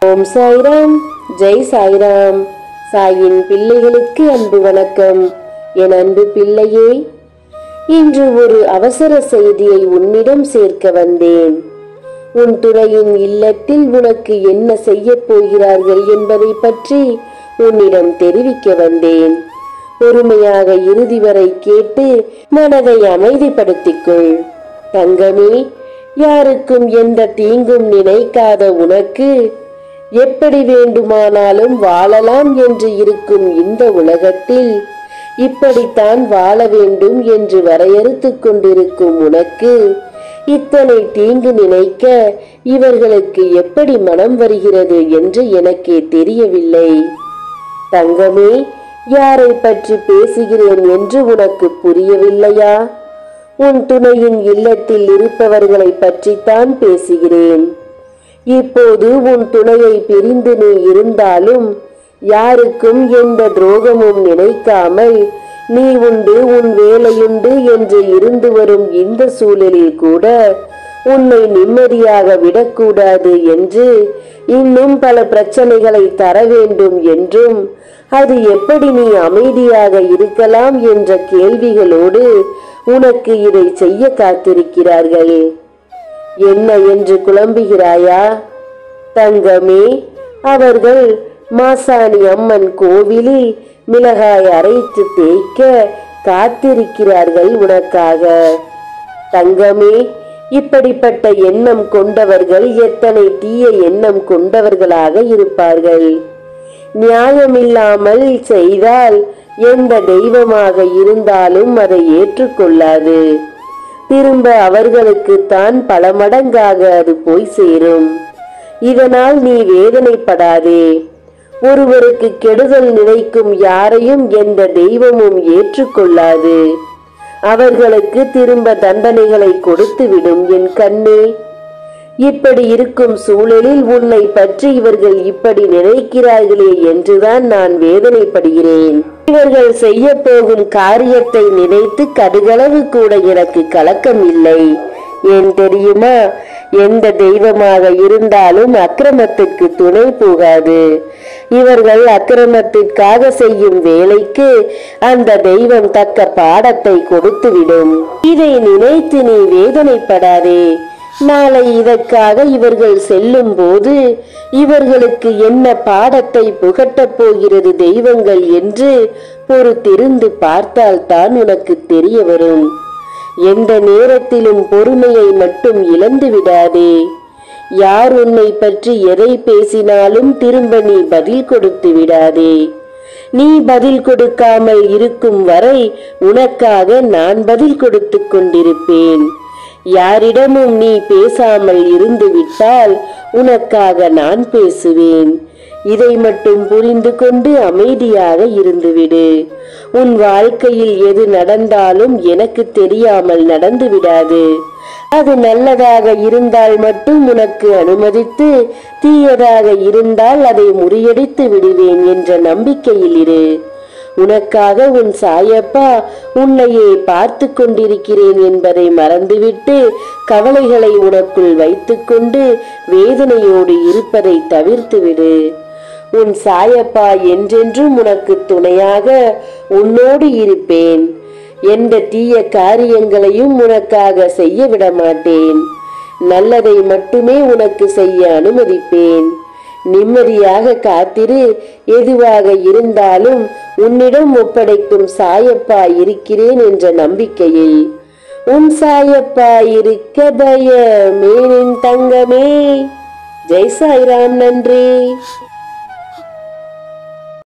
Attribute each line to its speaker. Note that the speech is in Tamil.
Speaker 1: ஓம் சாய்ராம் ஜெய் சாய்ராம் சாயின் பிள்ளைகளுக்கு அன்பு வணக்கம் என் அன்பு பிள்ளையே இன்று ஒரு அவசர செய்தியை உன்னிடம் சேர்க்க வந்தேன் உன் துறையின் இல்லத்தில் உனக்கு என்ன செய்யப் போகிறார்கள் என்பதை பற்றி உன்னிடம் தெரிவிக்க வந்தேன் பொறுமையாக இறுதி வரை கேட்டு மனதை அமைதிப்படுத்திக்கொள் தங்கமே யாருக்கும் எந்த தீங்கும் நினைக்காத உனக்கு எப்படி வேண்டுமானாலும் வாழலாம் என்று இருக்கும் இந்த உலகத்தில் இப்படித்தான் வாழ வேண்டும் என்று வரையறுத்துக் கொண்டிருக்கும் உனக்கு இத்தனை தீங்கு நினைக்க இவர்களுக்கு எப்படி மனம் வருகிறது என்று எனக்கே தெரியவில்லை தங்கமே யாரை பற்றி பேசுகிறேன் என்று உனக்கு புரியவில்லையா உன் துணையின் இல்லத்தில் இருப்பவர்களை பற்றித்தான் பேசுகிறேன் இப்போது உன் துணையை பிரிந்து நீ இருந்தாலும் யாருக்கும் எந்த துரோகமும் நினைக்காமல் நீ உண்டு உன் வேலையுண்டு என்று இருந்து வரும் இந்த சூழலில் கூட உன்னை நிம்மதியாக விடக்கூடாது என்று இன்னும் பல பிரச்சனைகளை தர வேண்டும் என்றும் அது எப்படி நீ அமைதியாக இருக்கலாம் என்ற கேள்விகளோடு உனக்கு இதை செய்ய காத்திருக்கிறார்கள் என்ன என்று குழம்புகிறாயா தங்கமே அவர்கள் மாசாணி அம்மன் கோவிலில் மிளகாய் அரைத்து தேய்க்க காத்திருக்கிறார்கள் உனக்காக தங்கமே இப்படிப்பட்ட எண்ணம் கொண்டவர்கள் எத்தனை தீய எண்ணம் கொண்டவர்களாக இருப்பார்கள் நியாயமில்லாமல் செய்தால் எந்த தெய்வமாக இருந்தாலும் அதை ஏற்றுக்கொள்ளாது திரும்ப அவர்களுக்கு தான் பல மடங்காக அது போய் சேரும் இதனால் நீ வேதனைப்படாதே ஒருவருக்கு கெடுதல் நினைக்கும் யாரையும் எந்த தெய்வமும் ஏற்றுக்கொள்ளாது அவர்களுக்கு திரும்ப தண்டனைகளை கொடுத்து விடும் என் கண்ணே இப்படி இருக்கும் சூழலில் உன்னை பற்றி இவர்கள் இப்படி நினைக்கிறார்களே என்றுதான் நான் வேதனைப்படுகிறேன் இவர்கள் செய்ய போகும் காரியத்தை நினைத்து கடுகளவு கூட எனக்கு கலக்கம் இல்லை ஏன் தெரியுமா எந்த தெய்வமாக இருந்தாலும் அக்கிரமத்துக்கு துணை போகாது இவர்கள் அக்கிரமத்திற்காக செய்யும் வேலைக்கு அந்த தெய்வம் தக்க பாடத்தை கொடுத்துவிடும் இதை நினைத்து நீ வேதனைப்படாதே நாளை இதற்காக இவர்கள் செல்லும் போது இவர்களுக்கு என்ன பாடத்தை புகட்டப் போகிறது தெய்வங்கள் என்று பொறுத்திருந்து பார்த்தால்தான் உனக்கு தெரிய வரும் எந்த நேரத்திலும் பொறுமையை மட்டும் இழந்து விடாதே யார் உன்னை பற்றி எதை பேசினாலும் திரும்ப நீ பதில் கொடுத்து விடாதே நீ பதில் கொடுக்காமல் இருக்கும் வரை உனக்காக நான் பதில் கொடுத்து கொண்டிருப்பேன் யாரிடமும் நீ பேசாமல் இருந்து விட்டால் உனக்காக நான் பேசுவேன் இதை மட்டும் புரிந்து கொண்டு அமைதியாக இருந்துவிடு உன் வாழ்க்கையில் எது நடந்தாலும் எனக்கு தெரியாமல் நடந்து விடாது அது நல்லதாக இருந்தால் மட்டும் உனக்கு அனுமதித்து தீயதாக இருந்தால் அதை முறியடித்து விடுவேன் என்ற நம்பிக்கையில் இரு உனக்காக உன் சாயப்பா உன்னையே பார்த்து கொண்டிருக்கிறேன் என்பதை மறந்துவிட்டு கவலைகளை உனக்குள் வைத்துக்கொண்டு வேதனையோடு இருப்பதை தவிர்த்துவிடு உன் சாயப்பா என்றென்றும் உனக்கு துணையாக உன்னோடு இருப்பேன் எந்த தீய காரியங்களையும் உனக்காக செய்ய விட மாட்டேன் நல்லதை மட்டுமே உனக்கு செய்ய அனுமதிப்பேன் நிம்மதியாக காத்திரு எதுவாக இருந்தாலும் உன்னிடம் ஒப்படைக்கும் சாயப்பா இருக்கிறேன் என்ற நம்பிக்கையில் உன் சாயப்பா இருக்க பயமேனின் தங்கமே ஜெய் சாய்ராம் நன்றி